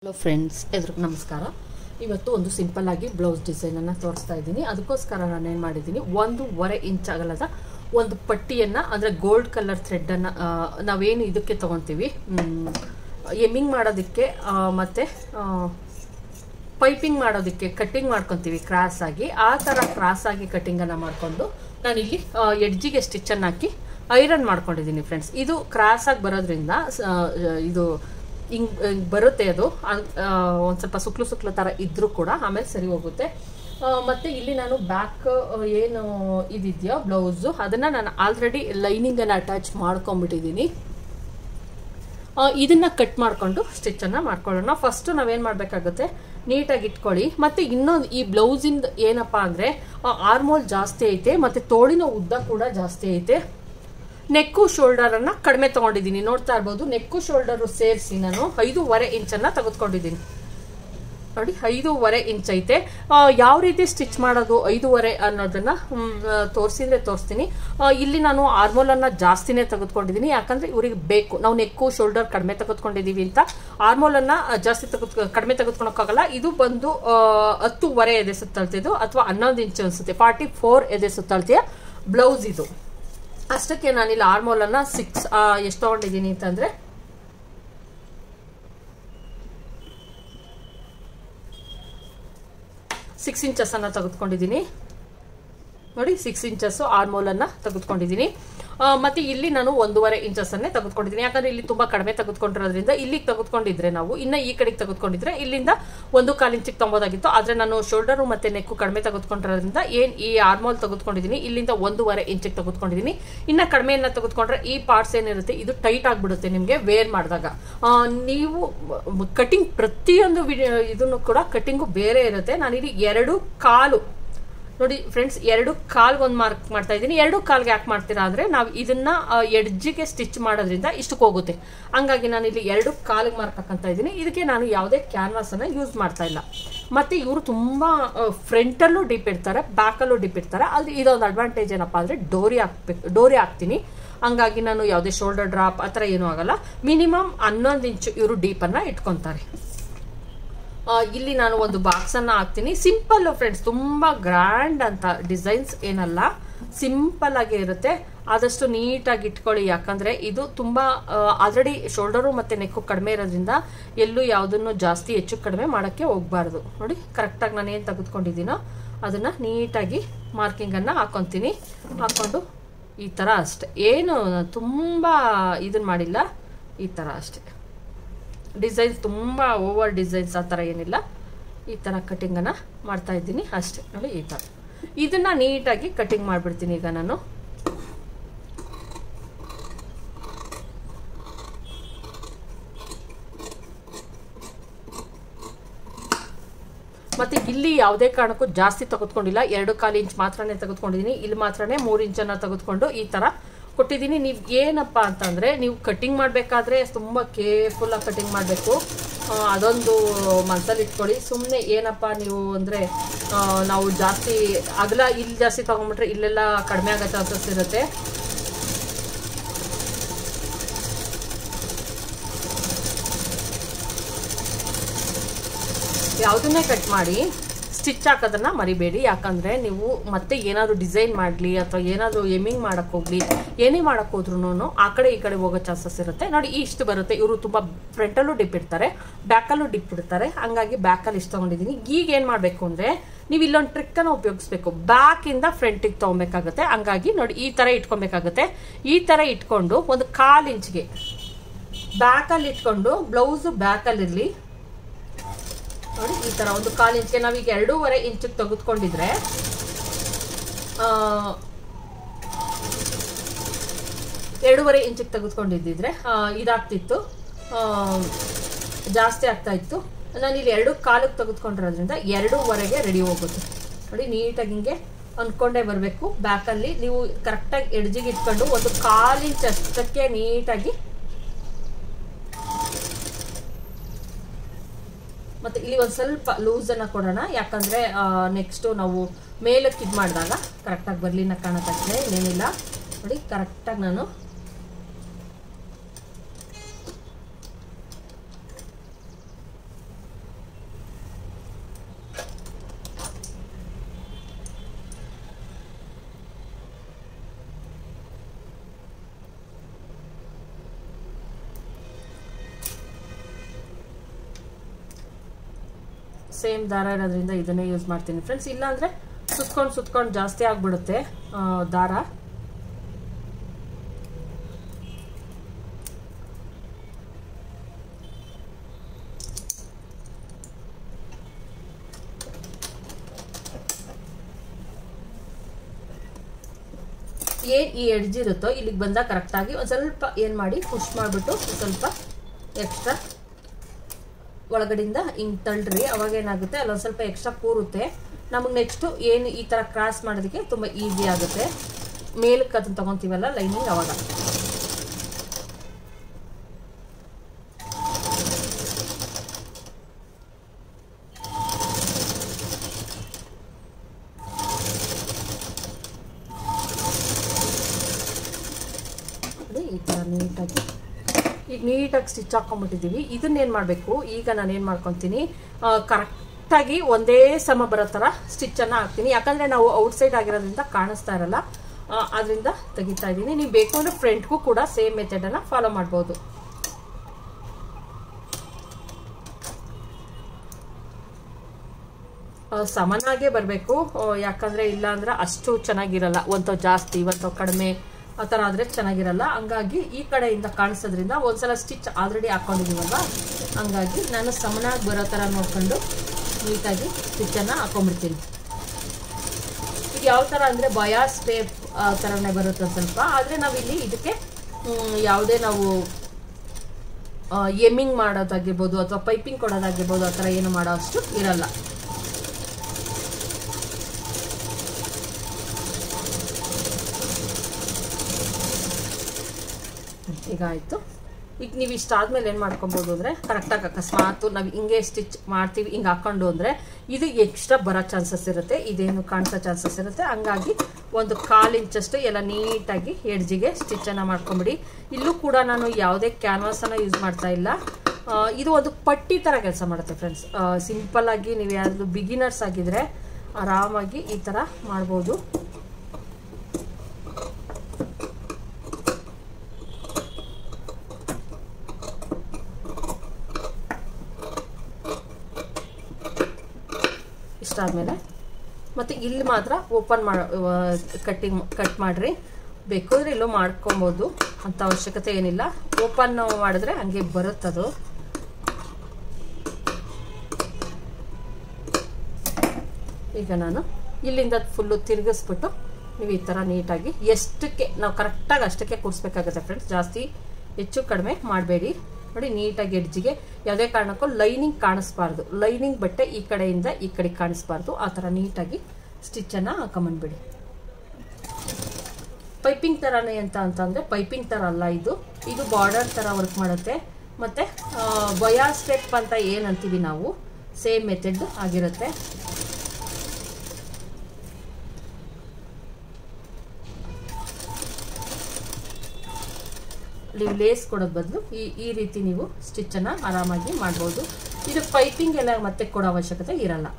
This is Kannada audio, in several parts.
ಹಲೋ ಫ್ರೆಂಡ್ಸ್ ಎಲ್ರಿಗೂ ನಮಸ್ಕಾರ ಇವತ್ತು ಒಂದು ಸಿಂಪಲ್ ಆಗಿ ಬ್ಲೌಸ್ ಡಿಸೈನನ್ನು ತೋರಿಸ್ತಾ ಇದ್ದೀನಿ ಅದಕ್ಕೋಸ್ಕರ ನಾನು ಏನು ಮಾಡಿದ್ದೀನಿ ಒಂದೂವರೆ ಇಂಚ್ ಅಗಲದ ಒಂದು ಪಟ್ಟಿಯನ್ನು ಅಂದರೆ ಗೋಲ್ಡ್ ಕಲರ್ ಥ್ರೆಡ್ಡನ್ನು ನಾವೇನು ಇದಕ್ಕೆ ತೊಗೊತೀವಿ ಎಮ್ಮಿಂಗ್ ಮಾಡೋದಕ್ಕೆ ಆ, ಮತ್ತೆ ಆ, ಪೈಪಿಂಗ್ ಮಾಡೋದಕ್ಕೆ ಕಟ್ಟಿಂಗ್ ಮಾಡ್ಕೊತೀವಿ ಕ್ರಾಸ್ ಆಗಿ ಆ ಥರ ಕ್ರಾಸ್ ಆಗಿ ಕಟ್ಟಿಂಗನ್ನು ಮಾಡಿಕೊಂಡು ನಾನಿಲ್ಲಿ ಎಡ್ಜಿಗೆ ಸ್ಟಿಚ್ಚನ್ನು ಹಾಕಿ ಐರನ್ ಮಾಡ್ಕೊಂಡಿದ್ದೀನಿ ಫ್ರೆಂಡ್ಸ್ ಇದು ಕ್ರಾಸ್ ಆಗಿ ಬರೋದ್ರಿಂದ ಸ- ಇದು ಹಿಂಗ್ ಹಿಂಗ್ ಬರುತ್ತೆ ಅದು ಅನ್- ಆ, ಒಂದ್ ಸ್ವಲ್ಪ ಸುಕ್ಲು ಸುಕ್ಲು ಥರ ಇದ್ರೂ ಕೂಡ ಆಮೇಲೆ ಸರಿ ಹೋಗುತ್ತೆ ಆ, ಮತ್ತೆ ಇಲ್ಲಿ ನಾನು ಬ್ಯಾಕ್ ಏನು ಇದಿದೆಯೋ ಬ್ಲೌಸು ಅದನ್ನ ನಾನು ಆಲ್ರೆಡಿ ಲೈನಿಂಗನ್ನು ಅಟ್ಯಾಚ್ ಮಾಡ್ಕೊಂಡ್ಬಿಟ್ಟಿದ್ದೀನಿ ಆ, ಇದನ್ನ ಕಟ್ ಮಾಡಿಕೊಂಡು ಸ್ಟಿಚ್ಚನ್ನು ಮಾಡ್ಕೊಳ್ಳೋಣ ಫಸ್ಟ್ ನಾವೇನು ಮಾಡಬೇಕಾಗುತ್ತೆ ನೀಟಾಗಿ ಇಟ್ಕೊಳ್ಳಿ ಮತ್ತೆ ಇನ್ನೊಂದು ಈ ಬ್ಲೌಸಿಂದ ಏನಪ್ಪ ಅಂದರೆ ಆರ್ಮೋಲ್ ಜಾಸ್ತಿ ಐತೆ ಮತ್ತೆ ತೋಳಿನ ಉದ್ದ ಕೂಡ ಜಾಸ್ತಿ ಐತೆ ನೆಕ್ಕು ಶೋಲ್ಡರನ್ನು ಕಡಿಮೆ ತೊಗೊಂಡಿದ್ದೀನಿ ನೋಡ್ತಾ ಇರ್ಬೋದು ನೆಕ್ಕು ಶೋಲ್ಡರು ಸೇರಿಸಿ ನಾನು ಐದೂವರೆ ಇಂಚನ್ನು ತೆಗೆದುಕೊಂಡಿದ್ದೀನಿ ನೋಡಿ ಐದೂವರೆ ಇಂಚ್ ಐತೆ ಆ, ಯಾವ ರೀತಿ ಸ್ಟಿಚ್ ಮಾಡೋದು ಐದೂವರೆ ಅನ್ನೋದನ್ನ ತೋರಿಸಿದ್ರೆ ತೋರಿಸ್ತೀನಿ ಆ, ಇಲ್ಲಿ ನಾನು ಆರ್ಮೋಲನ್ನು ಜಾಸ್ತಿನೇ ತೆಗೆದುಕೊಂಡಿದ್ದೀನಿ ಯಾಕಂದ್ರೆ ಇವ್ರಿಗೆ ಬೇಕು ನಾವು ನೆಕ್ಕು ಶೋಲ್ಡರ್ ಕಡಿಮೆ ತೆಗೆದುಕೊಂಡಿದ್ದೀವಿ ಅಂತ ಆರ್ಮೋಲನ್ನು ಜಾಸ್ತಿ ತೆಗೆದು ಕಡಿಮೆ ತೆಗೆದುಕೊಳಕ್ಕಾಗಲ್ಲ ಇದು ಬಂದು ಆ, ಹತ್ತೂವರೆ ಎದೆ ಸುತ್ತಳ್ತಿದ್ದು ಅಥವಾ ಹನ್ನೊಂದು ಇಂಚು ಅನ್ಸುತ್ತೆ ಫಾರ್ಟಿ ಫೋರ್ ಎದೆ ಸುತ್ತಳ್ತಿಯ ಬ್ಲೌಸ್ ಇದು ಅಷ್ಟಕ್ಕೆ ನಾನಿಲ್ಲಿ ಆರ್ಮೋಲನ್ನು ಸಿಕ್ಸ್ ಎಷ್ಟು ತಗೊಂಡಿದ್ದೀನಿ ಅಂತಂದ್ರೆ ಸಿಕ್ಸ್ ಇಂಚಸ್ ಅನ್ನ ತೆಗೆದುಕೊಂಡಿದ್ದೀನಿ ನೋಡಿ ಸಿಕ್ಸ್ ಇಂಚಸ್ ಆರ್ಮೋಲನ್ನು ತೆಗೆದುಕೊಂಡಿದ್ದೀನಿ ಆ, ಮತ್ತೆ ಇಲ್ಲಿ ನಾನು ಒಂದೂವರೆ ಇಂಚಸ್ ಅನ್ನೇ ತೆಗೆದುಕೊಂಡಿದ್ದೀನಿ ಯಾಕಂದ್ರೆ ಇಲ್ಲಿ ತುಂಬಾ ಕಡಿಮೆ ತೆಗೆದುಕೊಂಡಿರೋದ್ರಿಂದ ಇಲ್ಲಿಗೆ ತೆಗೆದುಕೊಂಡಿದ್ರೆ ನಾವು ಇನ್ನ ಈ ಕಡೆಗೆ ತೆಗೆದುಕೊಂಡಿದ್ರೆ ಇಲ್ಲಿಂದ ಒಂದು ಕಾಲು ಇಂಚಿಗೆ ತೊಂಬೋದಾಗಿತ್ತು ಆದ್ರೆ ನಾನು ಶೋಲ್ಡರು ಮತ್ತೆ ನೆಕ್ಕು ಕಡಿಮೆ ತೆಗೆದುಕೊಂಡಿರೋದ್ರಿಂದ ಏನ್ ಈ ಆರ್ಮೋಲ್ ತೆಗೆದುಕೊಂಡಿದ್ದೀನಿ ಇಲ್ಲಿಂದ ಒಂದೂವರೆ ಇಂಚಿಗೆ ತೆಗೆದುಕೊಂಡಿದ್ದೀನಿ ಇನ್ನ ಕಡಿಮೆಯನ್ನ ತೆಗೆದುಕೊಂಡ್ರೆ ಈ ಪಾರ್ಟ್ಸ್ ಏನಿರುತ್ತೆ ಇದು ಟೈಟ್ ಆಗಿಬಿಡುತ್ತೆ ನಿಮಗೆ ವೇರ್ ಮಾಡಿದಾಗ ಆ, ನೀವು ಕಟಿಂಗ್ ಪ್ರತಿಯೊಂದು ವಿಡಿಯೋ ಇದನ್ನು ಕೂಡ ಕಟಿಂಗು ಬೇರೆ ಇರುತ್ತೆ ನಾನಿಲ್ಲಿ ಎರಡು ಕಾಲು ನೋಡಿ ಫ್ರೆಂಡ್ಸ್ ಎರಡು ಕಾಲ್ಗೆ ಒಂದು ಮಾರ್ಕ್ ಮಾಡ್ತಾ ಇದ್ದೀನಿ ಎರಡು ಕಾಲ್ಗೆ ಯಾಕೆ ಮಾಡ್ತೀರಾ ಅಂದ್ರೆ ನಾವು ಇದನ್ನ ಎಡ್ಜಿಗೆ ಸ್ಟಿಚ್ ಮಾಡೋದ್ರಿಂದ ಇಷ್ಟಕ್ಕೆ ಹೋಗುತ್ತೆ ಹಂಗಾಗಿ ನಾನು ಇಲ್ಲಿ ಎರಡು ಕಾಲಿಗೆ ಮಾರ್ಕ್ ಹಾಕಂತ ಇದ್ದೀನಿ ಇದಕ್ಕೆ ನಾನು ಯಾವುದೇ ಕ್ಯಾನ್ವಾಸ್ ಅನ್ನ ಯೂಸ್ ಮಾಡ್ತಾ ಇಲ್ಲ ಮತ್ತೆ ಇವರು ತುಂಬಾ ಫ್ರಂಟಲ್ಲೂ ಡಿಪ್ ಇಡ್ತಾರೆ ಬ್ಯಾಕಲ್ಲೂ ಡಿಪ್ ಇಡ್ತಾರೆ ಅದು ಇದೊಂದು ಅಡ್ವಾಂಟೇಜ್ ಏನಪ್ಪಾ ಅಂದ್ರೆ ಡೋರಿ ಹಾಕ್ಬೇಕು ಡೋರಿ ಹಾಕ್ತೀನಿ ಹಂಗಾಗಿ ನಾನು ಯಾವುದೇ ಶೋಲ್ಡರ್ ಡ್ರಾಪ್ ಆ ಥರ ಏನೂ ಆಗಲ್ಲ ಮಿನಿಮಮ್ ಹನ್ನೊಂದು ಇಂಚು ಇವರು ಡೀಪನ್ನು ಇಟ್ಕೊತಾರೆ ಆ, ಇಲ್ಲಿ ನಾನು ಒಂದು ಬಾಕ್ಸ್ ಅನ್ನ ಹಾಕ್ತೀನಿ ಸಿಂಪಲ್ ಫ್ರೆಂಡ್ಸ್ ತುಂಬಾ ಗ್ರ್ಯಾಂಡ್ ಅಂತ ಡಿಸೈನ್ಸ್ ಏನಲ್ಲ ಸಿಂಪಲ್ ಆಗಿ ಇರುತ್ತೆ ಆದಷ್ಟು ನೀಟಾಗಿ ಇಟ್ಕೊಳ್ಳಿ ಯಾಕಂದ್ರೆ ಇದು ತುಂಬಾ ಆಲ್ರೆಡಿ ಶೋಲ್ಡರು ಮತ್ತೆ ನೆಕ್ಕು ಕಡಿಮೆ ಇರೋದ್ರಿಂದ ಎಲ್ಲೂ ಯಾವುದನ್ನು ಜಾಸ್ತಿ ಹೆಚ್ಚು ಕಡಿಮೆ ಮಾಡೋಕ್ಕೆ ಹೋಗ್ಬಾರ್ದು ನೋಡಿ ಕರೆಕ್ಟಾಗಿ ನಾನು ಏನು ತೆಗೆದುಕೊಂಡಿದ್ದೀನೋ ಅದನ್ನ ನೀಟಾಗಿ ಮಾರ್ಕಿಂಗನ್ನು ಹಾಕೊತೀನಿ ಹಾಕೊಂಡು ಈ ಥರ ಅಷ್ಟೆ ಏನು ತುಂಬಾ ಇದನ್ನ ಮಾಡಿಲ್ಲ ಈ ಥರ ಅಷ್ಟೆ ಡಿಸೈನ್ಸ್ ತುಂಬ ಓವರ್ ಡಿಸೈನ್ಸ್ ಆ ಥರ ಏನಿಲ್ಲ ಈ ಥರ ಕಟಿಂಗನ್ನು ಮಾಡ್ತಾ ಇದ್ದೀನಿ ಅಷ್ಟೇ ನೋಡಿ ಈ ಥರ ಇದನ್ನ ನೀಟಾಗಿ ಕಟಿಂಗ್ ಮಾಡಿಬಿಡ್ತೀನಿ ಈಗ ನಾನು ಮತ್ತೆ ಇಲ್ಲಿ ಯಾವುದೇ ಕಾರಣಕ್ಕೂ ಜಾಸ್ತಿ ತೆಗೆದುಕೊಂಡಿಲ್ಲ ಎರಡು ಕಾಲು ಇಂಚ್ ಮಾತ್ರನೇ ತೆಗೆದುಕೊಂಡಿದ್ದೀನಿ ಇಲ್ಲಿ ಮಾತ್ರನೇ ಮೂರು ಇಂಚನ್ನು ತೆಗೆದುಕೊಂಡು ಈ ಥರ ಕೊಟ್ಟಿದ್ದೀನಿ ನೀವು ಏನಪ್ಪ ಅಂತಂದರೆ ನೀವು ಕಟಿಂಗ್ ಮಾಡಬೇಕಾದ್ರೆ ತುಂಬ ಕೇರ್ಫುಲ್ಲಾಗಿ ಕಟಿಂಗ್ ಮಾಡಬೇಕು ಅದೊಂದು ಮನಸ್ಸಲ್ಲಿ ಇಟ್ಕೊಳ್ಳಿ ಸುಮ್ಮನೆ ಏನಪ್ಪ ನೀವು ಅಂದರೆ ನಾವು ಜಾಸ್ತಿ ಅಗಲ ಇಲ್ಲಿ ಜಾಸ್ತಿ ತೊಗೊಂಬಿಟ್ರೆ ಇಲ್ಲೆಲ್ಲ ಕಡಿಮೆ ಆಗೋ ಚಾನ್ಸಸ್ ಇರುತ್ತೆ ಯಾವುದನ್ನೇ ಕಟ್ ಮಾಡಿ ಸ್ಟಿಚ್ ಹಾಕೋದನ್ನ ಮರಿಬೇಡಿ ಯಾಕಂದ್ರೆ ನೀವು ಮತ್ತೆ ಏನಾದ್ರು ಡಿಸೈನ್ ಮಾಡಲಿ ಅಥವಾ ಏನಾದ್ರು ಎಮಿಂಗ್ ಮಾಡಕ್ ಹೋಗ್ಲಿ ಏನೇ ಮಾಡಕ್ ಹೋದ್ರು ಆ ಕಡೆ ಈ ಕಡೆ ಹೋಗೋ ಚಾನ್ಸಸ್ ಇರುತ್ತೆ ನೋಡಿ ಇಷ್ಟು ಬರುತ್ತೆ ಇವರು ತುಂಬಾ ಫ್ರಂಟಲ್ಲೂ ಡಿಪ್ ಇಡ್ತಾರೆ ಬ್ಯಾಕಲ್ಲೂ ಡಿಪ್ ಇಡ್ತಾರೆ ಹಂಗಾಗಿ ಬ್ಯಾಕಲ್ಲಿ ಇಷ್ಟು ತಗೊಂಡಿದ್ದೀನಿ ಈಗ ಏನ್ ಮಾಡ್ಬೇಕು ಅಂದ್ರೆ ನೀವು ಇಲ್ಲೊಂದು ಟ್ರಿಕ್ ಅನ್ನ ಉಪಯೋಗಿಸ್ಬೇಕು ಬ್ಯಾಕ್ ಇಂದ ಫ್ರಂಟಿಗೆ ತಗೊಬೇಕಾಗುತ್ತೆ ಹಂಗಾಗಿ ನೋಡಿ ಈ ತರ ಇಟ್ಕೊಬೇಕಾಗುತ್ತೆ ಈ ತರ ಇಟ್ಕೊಂಡು ಒಂದು ಕಾಲ್ ಇಂಚ್ಗೆ ಬ್ಯಾಕಲ್ಲಿ ಇಟ್ಕೊಂಡು ಬ್ಲೌಸ್ ಬ್ಯಾಕಲ್ಲಿರ್ಲಿ ನೋಡಿ ಈ ತರ ಒಂದು ಕಾಲು ಇಂಚ್ಗೆ ನಾವೀಗ ಎರಡೂವರೆ ಇಂಚಿಗೆ ತೆಗೆದುಕೊಂಡಿದ್ರೆ ಎರಡೂವರೆ ಇಂಚಿಗೆ ತೆಗೆದುಕೊಂಡಿದ್ದಿದ್ರೆ ಆ, ಇದಾಗ್ತಿತ್ತು ಆ, ಜಾಸ್ತಿ ಆಗ್ತಾ ಇತ್ತು ನಾನು ಇಲ್ಲಿ ಎರಡು ಕಾಲಕ್ಕೆ ತೆಗೆದುಕೊಂಡಿರೋದ್ರಿಂದ ಎರಡೂವರೆಗೆ ರೆಡಿ ಹೋಗುತ್ತೆ ನೋಡಿ ನೀಟಾಗಿ ಹಿಂಗೆ ಅಂದ್ಕೊಂಡೇ ಬರಬೇಕು ಬ್ಯಾಕಲ್ಲಿ ನೀವು ಕರೆಕ್ಟಾಗಿ ಎಡ್ಜಿಗೆ ಇಟ್ಕೊಂಡು ಒಂದು ಕಾಲು ಇಂಚ್ ಅಷ್ಟಕ್ಕೆ ನೀಟಾಗಿ ಮತ್ತೆ ಇಲ್ಲಿ ಒಂದು ಸ್ವಲ್ಪ ಲೂಸ್ ಅನ್ನ ಕೊಡೋಣ ಯಾಕಂದ್ರೆ ನೆಕ್ಸ್ಟ್ ನಾವು ಮೇಲಕ್ಕೆ ಇದು ಮಾಡಿದಾಗ ಕರೆಕ್ಟಾಗಿ ಬರ್ಲಿನ ಕಾಣತ್ತಷ್ಟೇ ಏನಿಲ್ಲ ನೋಡಿ ಕರೆಕ್ಟಾಗಿ ನಾನು ಸೇಮ್ ದಾರ ಇರೋದ್ರಿಂದ ಇದನ್ನೇ ಯೂಸ್ ಮಾಡ್ತೀನಿ ಫ್ರೆಂಡ್ಸ್ ಇಲ್ಲಾಂದರೆ ಸುತ್ಕೊಂಡು ಸುತ್ಕೊಂಡು ಜಾಸ್ತಿ ಆಗಿಬಿಡುತ್ತೆ ದಾರ ಏನ್ ಈ ಎಡ್ಜ್ ಇರುತ್ತೋ ಇಲ್ಲಿಗೆ ಬಂದಾಗ ಕರೆಕ್ಟಾಗಿ ಒಂದು ಸ್ವಲ್ಪ ಏನು ಮಾಡಿ ಪುಷ್ ಮಾಡಿಬಿಟ್ಟು ಸ್ವಲ್ಪ ಎಕ್ಸ್ಟ್ರಾ ಒಳಗಡೆಯಿಂದ ಹಿಂಗೆ ತಳ್ಳ್ರಿ ಅವಾಗ ಏನಾಗುತ್ತೆ ಅಲ್ಲೊಂದು ಸ್ವಲ್ಪ ಎಕ್ಸ್ಟ್ರಾ ಕೂರುತ್ತೆ ನಮಗೆ ನೆಕ್ಸ್ಟು ಏನು ಈ ಥರ ಕ್ರಾಸ್ ಮಾಡೋದಕ್ಕೆ ತುಂಬ ಈಸಿ ಆಗುತ್ತೆ ಮೇಲಕ್ಕೆ ಅದನ್ನ ತೊಗೊತೀವಲ್ಲ ಲೈನಿಂಗ್ ಅವಾಗ ನೋಡಿ ಈ ಥರ ನೀಟಾಗಿ ಈಗ ನೀಟಾಗಿ ಸ್ಟಿಚ್ ಹಾಕೊಂಡ್ಬಿಟ್ಟಿದ್ದೀವಿ ಇದನ್ನೇನು ಮಾಡಬೇಕು ಈಗ ನಾನು ಏನು ಮಾಡ್ಕೊತೀನಿ ಕರೆಕ್ಟಾಗಿ ಒಂದೇ ಸಮ ಬರೋ ಥರ ಸ್ಟಿಚ್ಚನ್ನು ಹಾಕ್ತೀನಿ ಯಾಕಂದರೆ ನಾವು ಔಟ್ಸೈಡ್ ಆಗಿರೋದ್ರಿಂದ ಕಾಣಿಸ್ತಾ ಇರಲ್ಲ ಅದರಿಂದ ತೆಗಿತಾ ಇದ್ದೀನಿ ನೀವು ಬೇಕು ಅಂದರೆ ಫ್ರಂಟ್ಗೂ ಕೂಡ ಸೇಮ್ ಮೆಥಡನ್ನು ಫಾಲೋ ಮಾಡ್ಬೋದು ಸಮನಾಗೇ ಬರಬೇಕು ಯಾಕಂದರೆ ಇಲ್ಲ ಅಂದ್ರೆ ಅಷ್ಟು ಚೆನ್ನಾಗಿರಲ್ಲ ಒಂದು ಜಾಸ್ತಿ ಒಂದು ಕಡಿಮೆ ಆ ಥರ ಆದರೆ ಚೆನ್ನಾಗಿರಲ್ಲ ಹಂಗಾಗಿ ಈ ಕಡೆಯಿಂದ ಕಾಣಿಸೋದ್ರಿಂದ ಒಂದ್ಸಲ ಸ್ಟಿಚ್ ಆಲ್ರೆಡಿ ಹಾಕ್ಕೊಂಡಿದ್ದೀವಲ್ವ ಹಂಗಾಗಿ ನಾನು ಸಮನಾಗಿ ಬರೋ ಥರ ನೋಡ್ಕೊಂಡು ನೀಟಾಗಿ ಸ್ಟಿಚ್ಚನ್ನು ಹಾಕೊಂಡ್ಬಿಡ್ತೀನಿ ಇದು ಯಾವ ಥರ ಅಂದರೆ ಬಯಾಸ್ ಟೇಪ್ ಆ ಥರನೇ ಬರುತ್ತೆ ಸ್ವಲ್ಪ ಆದರೆ ನಾವಿಲ್ಲಿ ಇದಕ್ಕೆ ಯಾವುದೇ ನಾವು ಎಮ್ಮಿಂಗ್ ಮಾಡೋದಾಗಿರ್ಬೋದು ಅಥವಾ ಪೈಪಿಂಗ್ ಕೊಡೋದಾಗಿರ್ಬೋದು ಆ ಥರ ಏನು ಮಾಡೋ ಅಷ್ಟು ಇರಲ್ಲ ಈಗ ಆಯಿತು ಈಗ ನೀವು ಇಷ್ಟ ಆದ್ಮೇಲೆ ಏನು ಮಾಡ್ಕೊಬೋದು ಅಂದರೆ ಕರೆಕ್ಟಾಗಿ ಅಕಸ್ಮಾತ್ ನಾವು ಹಿಂಗೆ ಸ್ಟಿಚ್ ಮಾಡ್ತೀವಿ ಹಿಂಗೆ ಹಾಕೊಂಡು ಅಂದರೆ ಇದು ಎಕ್ಸ್ಟ್ರಾ ಬರೋ ಚಾನ್ಸಸ್ ಇರುತ್ತೆ ಇದೇನು ಕಾಣಿಸೋ ಚಾನ್ಸಸ್ ಇರುತ್ತೆ ಹಂಗಾಗಿ ಒಂದು ಕಾಲು ಇಂಚಷ್ಟು ಎಲ್ಲ ನೀಟಾಗಿ ಎಡ್ಜಿಗೆ ಸ್ಟಿಚ್ಚನ್ನು ಮಾಡ್ಕೊಂಬಿಡಿ ಇಲ್ಲೂ ಕೂಡ ನಾನು ಯಾವುದೇ ಕ್ಯಾನ್ವಾಸನ್ನು ಯೂಸ್ ಮಾಡ್ತಾ ಇಲ್ಲ ಇದು ಒಂದು ಪಟ್ಟಿ ಥರ ಕೆಲಸ ಮಾಡುತ್ತೆ ಫ್ರೆಂಡ್ಸ್ ಸಿಂಪಲ್ ಆಗಿ ನೀವು ಯಾರಾದರೂ ಬಿಗಿನರ್ಸ್ ಆಗಿದ್ರೆ ಆರಾಮಾಗಿ ಈ ಥರ ಮಾಡ್ಬೋದು ಇಷ್ಟಾದಮೇಲೆ ಮತ್ತು ಇಲ್ಲಿ ಮಾತ್ರ ಓಪನ್ ಮಾಡ ಕಟ್ಟಿಂಗ್ ಕಟ್ ಮಾಡಿರಿ ಬೇಕಾದ್ರೆ ಇಲ್ಲೂ ಮಾಡ್ಕೊಬೋದು ಅಂಥ ಅವಶ್ಯಕತೆ ಏನಿಲ್ಲ ಓಪನ್ ಮಾಡಿದ್ರೆ ಹಂಗೆ ಬರುತ್ತದು ಈಗ ನಾನು ಇಲ್ಲಿಂದ ಫುಲ್ಲು ತಿರುಗಿಸ್ಬಿಟ್ಟು ನೀವು ಈ ಥರ ನೀಟಾಗಿ ಎಷ್ಟಕ್ಕೆ ನಾವು ಕರೆಕ್ಟಾಗಿ ಅಷ್ಟಕ್ಕೆ ಕೂಡಿಸ್ಬೇಕಾಗುತ್ತೆ ಫ್ರೆಂಡ್ಸ್ ಜಾಸ್ತಿ ಹೆಚ್ಚು ಕಡಿಮೆ ಮಾಡಬೇಡಿ ನೋಡಿ ನೀಟಾಗಿ ಎಡ್ಜಿಗೆ ಯಾವುದೇ ಕಾರಣಕ್ಕೂ ಲೈನಿಂಗ್ ಕಾಣಿಸ್ಬಾರ್ದು ಲೈನಿಂಗ್ ಬಟ್ಟೆ ಈ ಕಡೆಯಿಂದ ಈ ಕಡೆ ಕಾಣಿಸ್ಬಾರ್ದು ಆ ಥರ ನೀಟಾಗಿ ಸ್ಟಿಚ್ಚನ್ನು ಹಾಕೊಂಬಂದ್ಬಿಡಿ ಪೈಪಿಂಗ್ ಥರನೇ ಅಂತ ಅಂತಂದರೆ ಪೈಪಿಂಗ್ ಥರ ಅಲ್ಲ ಇದು ಇದು ಬಾರ್ಡರ್ ಥರ ವರ್ಕ್ ಮಾಡುತ್ತೆ ಮತ್ತು ಬಯಾ ಸ್ಟೆಪ್ ಅಂತ ಏನು ಅಂತೀವಿ ನಾವು ಸೇಮ್ ಮೆಥಡ್ ಆಗಿರುತ್ತೆ ನೀವು ಲೇಸ್ ಕೊಡೋದ್ ಬದಲು ಈ ಈ ರೀತಿ ನೀವು ಸ್ಟಿಚ್ಚನ್ನು ಆರಾಮಾಗಿ ಮಾಡ್ಬೋದು ಇದು ಪೈಪಿಂಗ್ ಎಲ್ಲ ಮತ್ತೆ ಕೊಡೋ ಅವಶ್ಯಕತೆ ಇರಲ್ಲ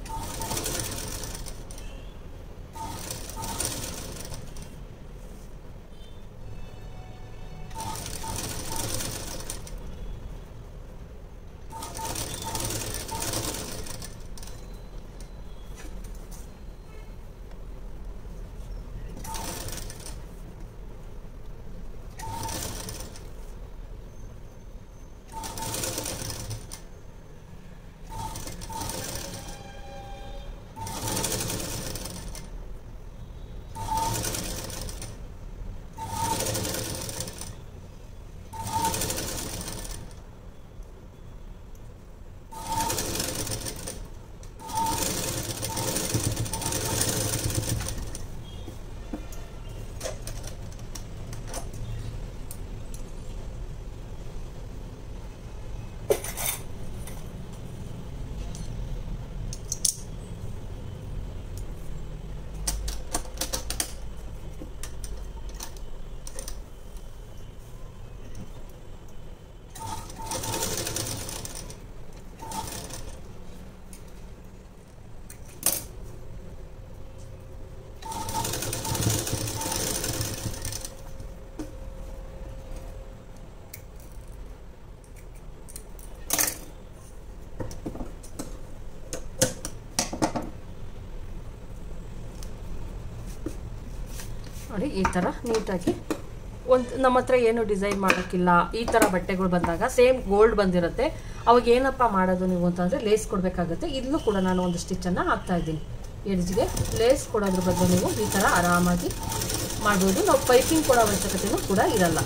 ನೋಡಿ ಈ ಥರ ನೀಟಾಗಿ ಒಂದು ನಮ್ಮ ಹತ್ರ ಏನು ಡಿಸೈನ್ ಮಾಡೋಕ್ಕಿಲ್ಲ ಈ ಥರ ಬಟ್ಟೆಗಳು ಬಂದಾಗ ಸೇಮ್ ಗೋಲ್ಡ್ ಬಂದಿರುತ್ತೆ ಅವಾಗ ಏನಪ್ಪ ಮಾಡೋದು ನೀವು ಅಂತಂದರೆ ಲೇಸ್ ಕೊಡಬೇಕಾಗುತ್ತೆ ಇಲ್ಲೂ ಕೂಡ ನಾನು ಒಂದು ಸ್ಟಿಚ್ಚನ್ನು ಹಾಕ್ತಾ ಇದ್ದೀನಿ ಎಡ್ಜ್ಗೆ ಲೇಸ್ ಕೊಡೋದ್ರ ಬದಲು ನೀವು ಈ ಥರ ಆರಾಮಾಗಿ ಮಾಡ್ಬೋದು ನಾವು ಪೈಪಿಂಗ್ ಕೊಡೋ ಅವಶ್ಯಕತೆಯೂ ಕೂಡ ಇರಲ್ಲ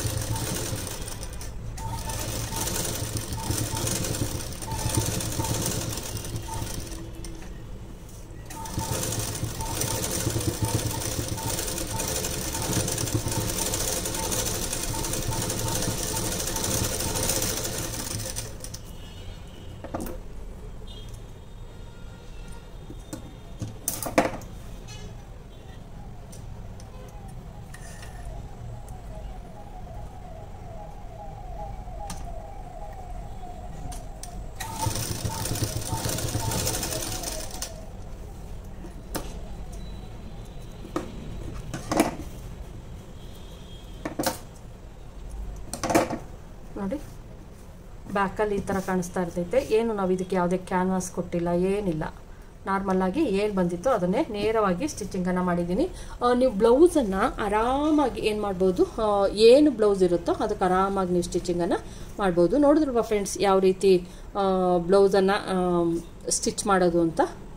ನೋಡಿ ಬ್ಯಾಕಲ್ಲಿ ಈ ಥರ ಕಾಣಿಸ್ತಾ ಇರ್ತೈತೆ ಏನು ನಾವು ಇದಕ್ಕೆ ಯಾವುದೇ ಕ್ಯಾನ್ವಾಸ್ ಕೊಟ್ಟಿಲ್ಲ ಏನಿಲ್ಲ ನಾರ್ಮಲಾಗಿ ಏನು ಬಂದಿತ್ತು ಅದನ್ನೇ ನೇರವಾಗಿ ಸ್ಟಿಚಿಂಗನ್ನು ಮಾಡಿದ್ದೀನಿ ಆ, ನೀವು ಬ್ಲೌಸನ್ನು ಆರಾಮಾಗಿ ಏನು ಮಾಡ್ಬೋದು ಆ, ಏನು ಬ್ಲೌಸ್ ಇರುತ್ತೋ ಅದಕ್ಕೆ ಆರಾಮಾಗಿ ನೀವು ಸ್ಟಿಚಿಂಗನ್ನು ಮಾಡ್ಬೋದು ನೋಡಿದ್ರಲ್ವಾ ಫ್ರೆಂಡ್ಸ್ ಯಾವ ರೀತಿ ಬ್ಲೌಸನ್ನು ಸ್ಟಿಚ್ ಮಾಡೋದು ಅಂತ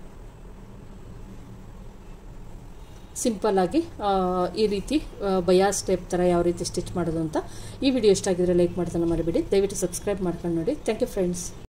ಸಿಂಪಲ್ ಆಗಿ ಆ, ಈ ರೀತಿ ಬಯಾ ಸ್ಟೆಪ್ ಥರ ಯಾವ ರೀತಿ ಸ್ಟಿಚ್ ಮಾಡೋದು ಅಂತ ಈ ವಿಡಿಯೋ ಇಷ್ಟ ಆಗಿದ್ರೆ ಲೈಕ್ ಮಾಡೋದನ್ನು ಮರಿಬೇಡಿ ದಯವಿಟ್ಟು ಸಬ್ಸ್ಕ್ರೈಬ್ ಮಾಡ್ಕೊಂಡು ನೋಡಿ ಥ್ಯಾಂಕ್ ಯು ಫ್ರೆಂಡ್ಸ್